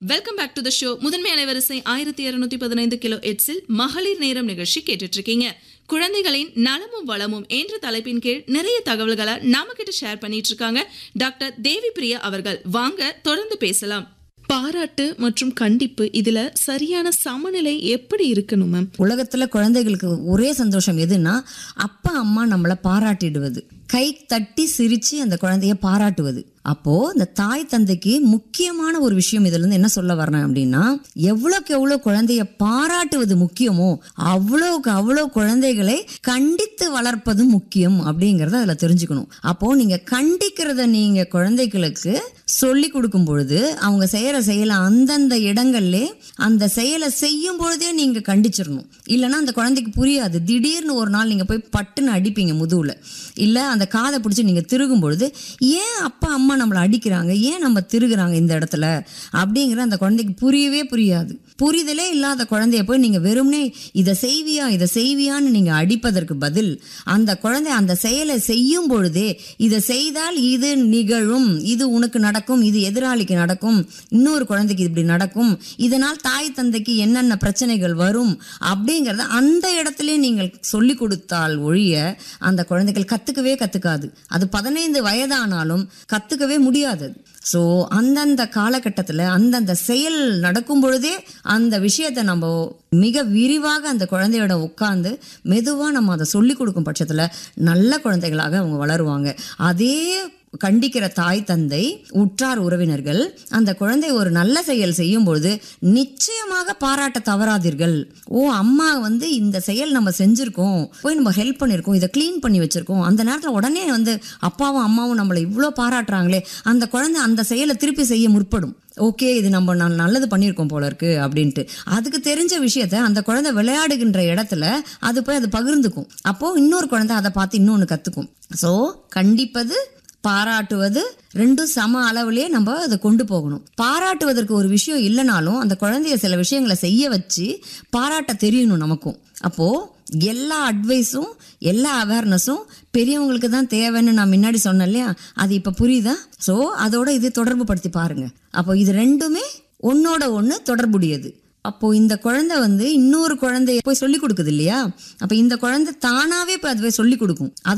welcome back to the show முதன்மை அலைவரிசை ஆயிரத்தி இருநூத்தி பதினைந்து கிலோ எட்ஸில் மகளிர் நேரம் நிகழ்ச்சி கேட்டுட்டு இருக்கீங்க குழந்தைகளின் நலமும் வளமும் என்ற தலைப்பின் கீழ் நிறைய தகவல்களை நாம கிட்ட ஷேர் பண்ணிட்டு இருக்காங்க டாக்டர் தேவி பிரியா அவர்கள் வாங்க தொடர்ந்து பேசலாம் பாராட்டு மற்றும் கண்டிப்பு இதுல சரியான சமநிலை எப்படி இருக்கணும் மேம் உலகத்துல குழந்தைகளுக்கு ஒரே சந்தோஷம் எதுன்னா அப்பா அம்மா நம்மளை பாராட்டிடுவது கை தட்டி சிரிச்சு அந்த குழந்தைய பாராட்டுவது அப்போ இந்த தாய் தந்தைக்கு முக்கியமான ஒரு விஷயம் இதுல இருந்து என்ன சொல்ல வரேன் அப்படின்னா எவ்வளவுக்கு எவ்வளவு குழந்தைய பாராட்டுவது முக்கியமோ அவ்வளவுக்கு அவ்வளவு குழந்தைகளை கண்டித்து வளர்ப்பது முக்கியம் அப்படிங்கறத அதுல தெரிஞ்சுக்கணும் அப்போ நீங்க கண்டிக்கிறத நீங்க குழந்தைகளுக்கு சொல்லி கொடுக்கும் பொழுது அவங்க செய்யற செயலை அந்தந்த இடங்கள்ல அந்த செயலை செய்யும் பொழுதே நீங்க கண்டிச்சிடணும் இல்லைன்னா அந்த குழந்தைக்கு புரியாது திடீர்னு ஒரு நாள் நீங்க போய் பட்டுன்னு அடிப்பீங்க முதுகுல இல்ல அந்த காதை பிடிச்சி நீங்க திருகும் பொழுது ஏன் அப்பா அம்மா நம்மளை அடிக்கிறாங்க ஏன் நம்ம திருகுறாங்க இந்த இடத்துல அப்படிங்கிற அந்த குழந்தைக்கு புரியவே புரியாது புரிதலே இல்லாத குழந்தைய போய் நீங்க வெறுமனே இதை செய்வியா இதை செய்வியான்னு நீங்க அடிப்பதற்கு பதில் அந்த குழந்தை அந்த செயலை செய்யும் பொழுதே இதை செய்தால் இது நிகழும் இது உனக்கு நடக்கும் இது எதிராளிக்கு நடக்கும் இன்னொரு குழந்தைக்கு இப்படி நடக்கும் இதனால் தாய் தந்தைக்கு என்னென்ன பிரச்சனைகள் வரும் அப்படிங்கிறத அந்த இடத்துல நீங்கள் சொல்லி கொடுத்தால் ஒழிய அந்த குழந்தைகள் கத்துக்கவே கத்துக்காது அது பதினைந்து வயதானாலும் கத்துக்கவே முடியாது ஸோ அந்தந்த காலகட்டத்தில் அந்தந்த செயல் நடக்கும் பொழுதே அந்த விஷயத்தை நம்ம மிக விரிவாக அந்த குழந்தையோட உட்கார்ந்து மெதுவாக நம்ம அதை சொல்லி கொடுக்கும் பட்சத்தில் நல்ல குழந்தைகளாக அவங்க வளருவாங்க அதே கண்டிக்கிற தாய் தந்தை உற்றார் உறவினர்கள் அந்த குழந்தை ஒரு நல்ல செயல் செய்யும் பொழுது நிச்சயமாக பாராட்ட தவறாதீர்கள் ஓ அம்மா வந்து இந்த செயல் நம்ம செஞ்சிருக்கோம் போய் நம்ம ஹெல்ப் பண்ணியிருக்கோம் இதை க்ளீன் பண்ணி வச்சிருக்கோம் அந்த நேரத்தில் உடனே வந்து அப்பாவும் அம்மாவும் நம்மளை இவ்வளோ பாராட்டுறாங்களே அந்த குழந்தை அந்த செயலை திருப்பி செய்ய முற்படும் ஓகே இது நம்ம நான் நல்லது பண்ணியிருக்கோம் போல இருக்கு அப்படின்ட்டு அதுக்கு தெரிஞ்ச விஷயத்த அந்த குழந்தை விளையாடுகின்ற இடத்துல அது போய் அது பகிர்ந்துக்கும் அப்போ இன்னொரு குழந்தை அதை பார்த்து இன்னொன்று கத்துக்கும் ஸோ கண்டிப்பது பாராட்டுவது ரெண்டும் சம அளவுலயே நம்ம அதை கொண்டு போகணும் பாராட்டுவதற்கு ஒரு விஷயம் இல்லைனாலும் அந்த குழந்தைய சில விஷயங்களை செய்ய வச்சு பாராட்ட தெரியணும் நமக்கும் அப்போ எல்லா அட்வைஸும் எல்லா அவேர்னஸும் பெரியவங்களுக்கு தான் தேவைன்னு நான் முன்னாடி சொன்னேன் இல்லையா அது இப்போ புரியுதா ஸோ அதோட இது தொடர்பு படுத்தி பாருங்க அப்போ இது ரெண்டுமே ஒன்னோட ஒன்று தொடர்புடையது அப்போ இந்த குழந்தை வந்து இன்னொரு குழந்தைய போய் சொல்லி கொடுக்குது இல்லையா அப்ப இந்த குழந்தை தானாவே போய் அது போய் சொல்லி கொடுக்கும் அது